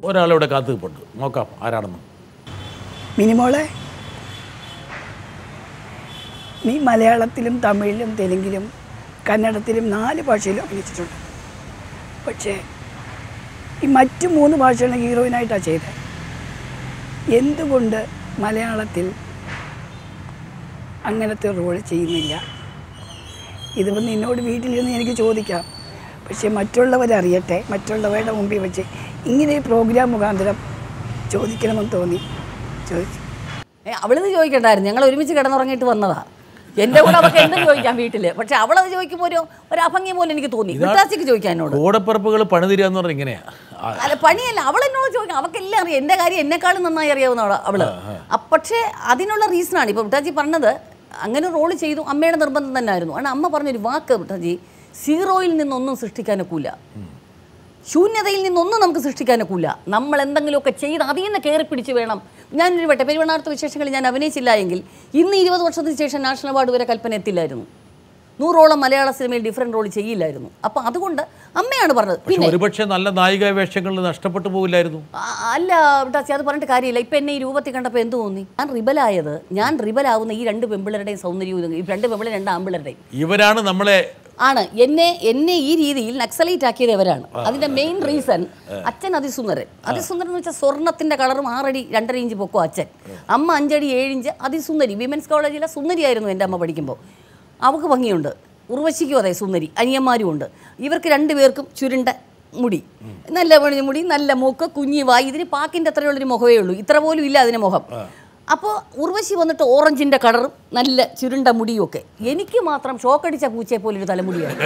ഒരാളിവിടെ കാത്തു നിൽപ്പുണ്ട് നോക്കാം ആരാണെന്ന് മിനിമോളെ നീ മലയാളത്തിലും തമിഴിലും തെലുങ്കിലും കന്നഡത്തിലും നാല് ഭാഷയിലും അഭിനയിച്ചിട്ടുണ്ട് പക്ഷേ ഈ മറ്റ് മൂന്ന് ഭാഷകളിലും ഹീറോയിനായിട്ടാണ് ചെയ്തത് എന്തുകൊണ്ട് മലയാളത്തിൽ അങ്ങനത്തെ റോൾ ചെയ്യുന്നില്ല ഇതിപ്പോൾ നിന്നോട് വീട്ടിലിരുന്ന് എനിക്ക് ചോദിക്കാം പക്ഷേ മറ്റുള്ളവരറിയട്ടെ മറ്റുള്ളവരുടെ മുമ്പിൽ വെച്ച് ഇങ്ങനെ ഒരു പ്രോഗ്രാം മുഖാന്തരം ചോദിക്കണമെന്ന് തോന്നി ചോദിച്ചു ഏ, അവളിത് ചോദിക്കണ്ടായിരുന്നു ഞങ്ങൾ ഒരുമിച്ച് കിടന്നുറങ്ങിയിട്ട് വന്നതാ എന്റെ കൂടെ അവർക്ക് എന്തും ചോദിക്കാം വീട്ടില് പക്ഷെ അവളത് ചോദിക്കുമ്പോൾ ഒരു ഒരു അഭംഗി പോലെ എനിക്ക് തോന്നി വിട്ടാസിക്ക് ചോദിക്കാൻ എന്നോട് കൂടപ്പിറപ്പുകൾ പണിതിരിക എന്ന് പറഞ്ഞാൽ ഇങ്ങനെയാ ആ, അല്ല പണിയല്ല അവൾ എന്നോട് ചോദിക്കാം അവൾക്കെല്ലാം അറിയാം എൻ്റെ കാര്യം എന്നെക്കാളും നന്നായി അറിയാവുന്ന അവള് അവള് അ- പക്ഷേ അതിനുള്ള റീസണാണ് ഇപ്പോൾ വിട്ടാജി പറഞ്ഞത് അങ്ങനെ റോള് ചെയ്തു അമ്മയുടെ നിർബന്ധം തന്നെ ആയിരുന്നു കാരണം അമ്മ പറഞ്ഞൊരു വാക്ക് വിട്ടാജി സീറോയിൽ നിന്നൊന്നും സൃഷ്ടിക്കാനൊക്കില്ല ശൂന്യതയിൽ നിന്നൊന്നും നമുക്ക് സൃഷ്ടിക്കാനൊക്കില്ല നമ്മൾ എന്തെങ്കിലുമൊക്കെ ചെയ്ത് അതിൽ നിന്ന് കയറി പിടിച്ച് വേണം ഞാനൊരു വട്ടെ പെരുവണ്ണാർത്ത വിശേഷങ്ങളിൽ ഞാൻ അഭിനയിച്ചില്ല എങ്കിൽ ഇന്ന് ഇരുപത് വർഷത്തിന് ശേഷം നാഷണൽ അവാർഡ് വരെ കൽപ്പന എത്തില്ലായിരുന്നു നൂറോളം മലയാള സിനിമയിൽ ഡിഫറെൻറ്റ് റോൾ ചെയ്യില്ലായിരുന്നു അപ്പോൾ അതുകൊണ്ട് അമ്മയാണ് പറഞ്ഞത് പക്ഷെ ഒരുപക്ഷെ നല്ല നായിക വേഷങ്ങളിൽ നഷ്ടപ്പെട്ടു പോകില്ലായിരുന്നു ആ, അല്ല വിട്ടാച്ചി അത് പറഞ്ഞിട്ട് കാര്യമില്ല ഇപ്പം എന്നെ ഈ രൂപത്തിൽ കണ്ടപ്പോൾ എന്ത് തോന്നി ഞാൻ റിബലായത് ഞാൻ റിബലാവുന്ന ഈ രണ്ട് പെമ്പിളരുടെയും സൗന്ദര്യവും ഇത് ഈ രണ്ട് പെമ്പിളെ രണ്ട് ആമ്പിളരുടെയും ഇവരാണ് നമ്മളെ ആണ് എന്നെ എന്നെ ഈ രീതിയിൽ നക്സലൈറ്റ് ആക്കിയത് ഇവരാണ് അതിന്റെ മെയിൻ റീസൺ അച്ഛൻ അതിസുന്ദരൻ അതിസുന്ദരൻ എന്ന് വെച്ചാൽ സ്വർണത്തിന്റെ കളറും ആറടി രണ്ടര ഇഞ്ച് പൊക്കോ അച്ഛൻ അമ്മ അഞ്ചടി ഏഴിഞ്ച് അതിസുന്ദരി വിമൻസ് കോളേജിലെ സുന്ദരിയായിരുന്നു എൻ്റെ അമ്മ പഠിക്കുമ്പോൾ അവൾക്ക് ഭംഗിയുണ്ട് ഉർവശിക്കും അതെ സുന്ദരി അനിയന്മാരും ഉണ്ട് ഇവർക്ക് രണ്ടുപേർക്കും ചുരുണ്ട മുടി നല്ല മണി മുടി നല്ല മൂക്ക് കുഞ്ഞി വായി ഇതിന് പാക്കിൻ്റെ അത്രയുള്ളൊരു മുഖമേ ഉള്ളൂ ഇത്ര പോലും ഇല്ല അതിന് മുഖം അപ്പോൾ ഉർവശി വന്നിട്ട് ഓറഞ്ചിൻ്റെ കളറും നല്ല ചുരുണ്ട മുടിയും ഒക്കെ എനിക്ക് മാത്രം ഷോക്കടിച്ച പൂച്ചയെ പോലൊരു തലമുടിയാണ്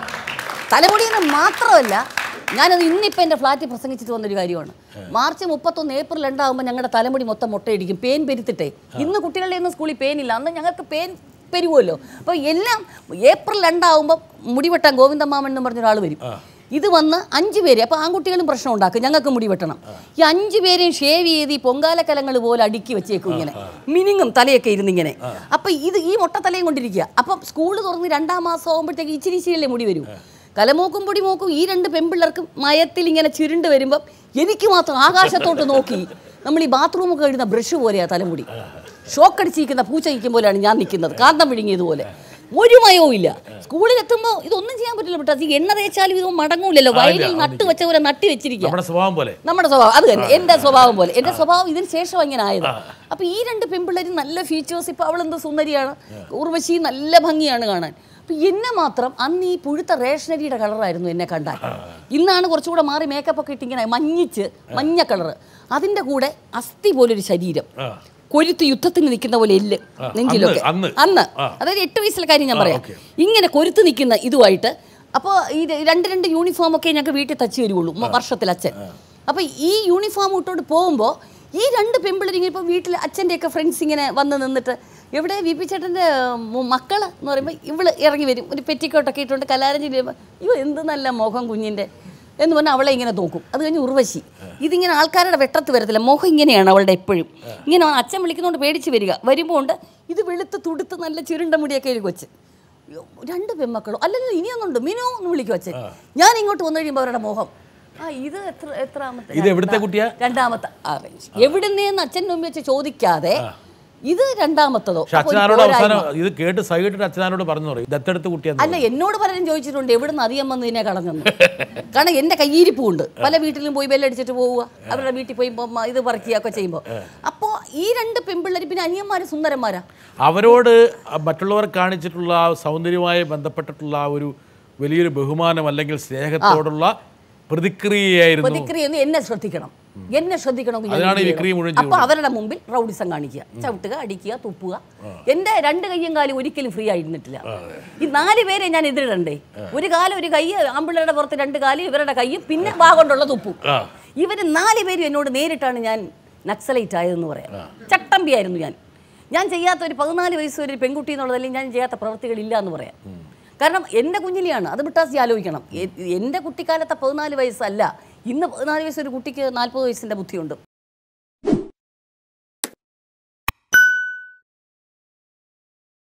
തലമുടി എന്ന് മാത്രമല്ല ഞാനത് ഇന്നിപ്പോൾ എൻ്റെ ഫ്ലാറ്റിൽ പ്രസംഗിച്ചിട്ട് വന്നൊരു കാര്യമാണ് മാർച്ച് മുപ്പത്തൊന്ന് ഏപ്രിൽ രണ്ടാകുമ്പോൾ ഞങ്ങളുടെ തലമുടി മൊത്തം മുട്ടയടിക്കും പേൻ പെരുത്തിട്ടേ ഇന്ന് കുട്ടികളുടെ ഒന്നും സ്കൂളിൽ പേനില്ല അന്ന് ഞങ്ങൾക്ക് പേൻ പെരുവുമല്ലോ അപ്പോൾ എല്ലാം ഏപ്രിൽ രണ്ടാകുമ്പോൾ മുടി വെട്ടാൻ ഗോവിന്ദമാമൻ എന്ന് പറഞ്ഞൊരാൾ വരും ഇത് വന്ന് അഞ്ച് പേര് അപ്പോൾ ആൺകുട്ടികളും പ്രശ്നം ഉണ്ടാക്കും ഞങ്ങൾക്ക് മുടി വെട്ടണം ഈ അഞ്ച് പേരെയും ഷേവ് ചെയ്ത് ഈ പൊങ്കാലക്കലങ്ങൾ പോലെ അടുക്കി വെച്ചേക്കും ഇങ്ങനെ മിനിങ്ങും തലയൊക്കെ ഇരുന്നിങ്ങനെ അപ്പം ഇത് ഈ മുട്ട തലയും കൊണ്ടിരിക്കുക അപ്പം സ്കൂൾ തുറന്ന് രണ്ടാം മാസം ആകുമ്പോഴത്തേക്ക് ഇച്ചിരി ഇച്ചിരിയല്ലേ മുടി വരും കലമൂക്കും പൊടി മൂക്കും ഈ രണ്ട് പെമ്പിള്ളേർക്കും മയത്തിൽ ഇങ്ങനെ ചുരുണ്ട് വരുമ്പം എനിക്ക് മാത്രം ആകാശത്തോട്ട് നോക്കി നമ്മൾ ഈ ബാത്റൂമൊക്കെ എഴുതുന്ന ബ്രഷ് പോലെയാ തലമുടി ഷോക്കടിച്ചിരിക്കുന്ന പൂച്ച ഇരിക്കും പോലെയാണ് ഞാൻ നിൽക്കുന്നത് കാന്തം വിഴുങ്ങിയതുപോലെ ഒരു മയവും ഇല്ല സ്കൂളിൽ എത്തുമ്പോൾ ഇതൊന്നും ചെയ്യാൻ പറ്റില്ല വിട്ടാ ഈ എണ്ണ തേച്ചാലും ഇത് മടങ്ങൂലല്ലോ വയലിൽ നട്ട് വെച്ച പോലെ നട്ടി വെച്ചിരിക്കുക നമ്മുടെ സ്വഭാവം പോലെ നമ്മുടെ സ്വഭാവം അത് തന്നെ എൻ്റെ സ്വഭാവം പോലെ എൻ്റെ സ്വഭാവം ഇതിന് ശേഷം ഇങ്ങനെ ആയത് അപ്പൊ ഈ രണ്ട് പെൺപിള്ളേരും നല്ല ഫീച്ചേഴ്സ് ഇപ്പൊ അവളെന്ത് സുന്ദരിയാണ് ഉർവശി നല്ല ഭംഗിയാണ് കാണാൻ അപ്പൊ എന്നെ മാത്രം അന്ന് ഈ പുഴുത്ത റേഷനരിയുടെ കളറായിരുന്നു എന്നെ കണ്ടാൽ ഇന്നാണ് കുറച്ചുകൂടെ മാറി മേക്കപ്പ് ഒക്കെ ഇട്ടിങ്ങനെ മഞ്ഞിച്ച് മഞ്ഞ കളറ് അതിന്റെ കൂടെ അസ്ഥി പോലൊരു ശരീരം ആ. കൊരുത്ത് യുദ്ധത്തിന് നിൽക്കുന്ന പോലെ എല്ല് നെഞ്ചിലൊക്കെ അന്ന്. അന്ന് ആ. അതായത് എട്ട് വയസ്സിലെ കാര്യം ഞാൻ പറയാം ഓക്കേ. ഇങ്ങനെ കൊരുത്ത് നിൽക്കുന്ന ഇതുമായിട്ട് അപ്പോൾ ഈ ര- രണ്ട് രണ്ട് യൂണിഫോം ഒക്കെ ഞങ്ങൾക്ക് വീട്ടിൽ തച്ച് വരുള്ളൂ മ- വർഷത്തിൽ അച്ഛൻ അപ്പോൾ ഈ യൂണിഫോം ഇട്ടോണ്ട് പോകുമ്പോൾ ഈ രണ്ട് പെമ്പിള്ളേരിങ്ങനെ ഇപ്പോൾ വീട്ടിൽ അച്ഛൻ്റെയൊക്കെ ഫ്രണ്ട്സ് ഇങ്ങനെ വന്ന് നിന്നിട്ട് എവിടെ വി പി ചേട്ടൻ്റെ മക്കൾ എന്ന് പറയുമ്പോൾ ഇവള് ഇറങ്ങി വരും ഒരു പെറ്റിക്കോട്ടൊക്കെ ഇട്ടുകൊണ്ട് കലാരഞ്ജലി വരുമ്പോൾ അയ്യോ എന്ത് നല്ല മുഖം കുഞ്ഞിൻ്റെ എന്ന് പറഞ്ഞാൽ അവളെ ഇങ്ങനെ നോക്കും അത് കഴിഞ്ഞ് ഉർവശി ഇതിങ്ങനെ ആൾക്കാരുടെ വെട്ടത്ത് വരത്തില്ല മുഖം ഇങ്ങനെയാണ് അവളുടെ എപ്പോഴും ഇങ്ങനെ അച്ഛൻ വിളിക്കുന്നതുകൊണ്ട് പേടിച്ച് വരിക വരുമ്പോൾ ഉണ്ട് ഇത് വെളുത്ത് തുടുത്ത് നല്ല ചുരുണ്ട മുടിയൊക്കെ ഒരു കൊച്ച് അയ്യോ, രണ്ട് പെമ്മക്കളോ അല്ലെങ്കിൽ ഇനിയൊന്നുണ്ട് മിനു എന്ന് വിളിക്കും അച്ഛൻ ഞാൻ ഇങ്ങോട്ട് വന്നു കഴിയുമ്പോൾ അവരുടെ മുഖം ആ ഇത് എത്ര എത്രാമത്തെ ഇത് എവിടുത്തെ രണ്ടാ- കുട്ടിയാ? രണ്ടാമത്തെ ആ റേഞ്ച് എവിടുന്നേന്ന് അച്ഛൻ മുമ്പ് വെച്ച് ചോദിക്കാതെ ഇത് രണ്ടാമത്തതോ പക്ഷെ അപ്പൊ ഒരു അച്ഛനാരോട് പോരായ്മ. അവസാനം ഇത് കേട്ട് സൈഡിട്ട് അച്ഛനാരോട് പറഞ്ഞു പറയും ദത്തെടുത്ത് കുട്ടിയാന്ന് അല്ല എന്നോട് പലരും ചോദിച്ചിട്ടുണ്ട് എവിടുന്ന് അധികം വന്ന് ഇതിനെ കളഞ്ഞെന്ന് കാരണം എൻ്റെ കയ്യിരിപ്പുണ്ട് പല വീട്ടിലും പോയി ബെല്ലടിച്ചിട്ട് പോവുക അവരുടെ വീട്ടിൽ പോയി ഇപ്പം ഇത് പറിക്കുകയൊക്കെ ചെയ്യുമ്പോൾ അപ്പോൾ ഈ രണ്ട് പെൺപിള്ളേർ പിന്നെ അനിയന്മാർ സുന്ദരന്മാരാ അവരോട് മറ്റുള്ളവർ കാണിച്ചിട്ടുള്ള ആ സൗന്ദര്യവുമായി ബന്ധപ്പെട്ടിട്ടുള്ള ആ ഒരു വലിയൊരു ബഹുമാനം അല്ലെങ്കിൽ സ്നേഹത്തോടുള്ള പ്രതിക്രിയയായിരുന്നു പ്രതിക്രിയെന്ന് എന്നെ ശ്രദ്ധിക്കണം എന്നെ ശ്രദ്ധിക്കണമെങ്കിൽ ഞാൻ അതിനാണ് ഈ എന്ത് വിക്രി ചെയ്യണം? മുഴുവൻ അപ്പൊ അവരുടെ മുമ്പിൽ റൗഡിസം കാണിക്കുക ചവിട്ടുക അടിക്കുക തുപ്പുക എന്റെ രണ്ട് കയ്യും കാലും ഒരിക്കലും ഫ്രീ ആയിരുന്നിട്ടില്ല ഈ നാല് പേരെ ഞാൻ എതിരിടണ്ടേ ഒരു കാലം ഒരു കൈ ആമ്പിള്ളേരുടെ പുറത്ത് രണ്ട് കാലും ഇവരുടെ കൈയും പിന്നെ വാ കൊണ്ടുള്ള തുപ്പും ആ. ഇവര് നാല് പേരും എന്നോട് നേരിട്ടാണ് ഞാൻ നക്സലൈറ്റ് ആയതെന്ന് പറയാം ചട്ടമ്പിയായിരുന്നു ഞാൻ ഞാൻ ചെയ്യാത്ത ഒരു പതിനാല് വയസ്സ് ഒരു പെൺകുട്ടി എന്നുള്ളതല്ലെങ്കിൽ ഞാൻ ചെയ്യാത്ത പ്രവൃത്തികളില്ല എന്ന് പറയാം കാരണം എൻ്റെ കുഞ്ഞിലെയാണ് അത് വിട്ടാസി ആലോചിക്കണം എ- എൻ്റെ കുട്ടിക്കാലത്തെ പതിനാല് വയസ്സല്ല ഇന്ന് പതിനാല് വയസ്സ് ഒരു കുട്ടിക്ക് നാൽപ്പത് വയസ്സിൻ്റെ ബുദ്ധിയുണ്ട്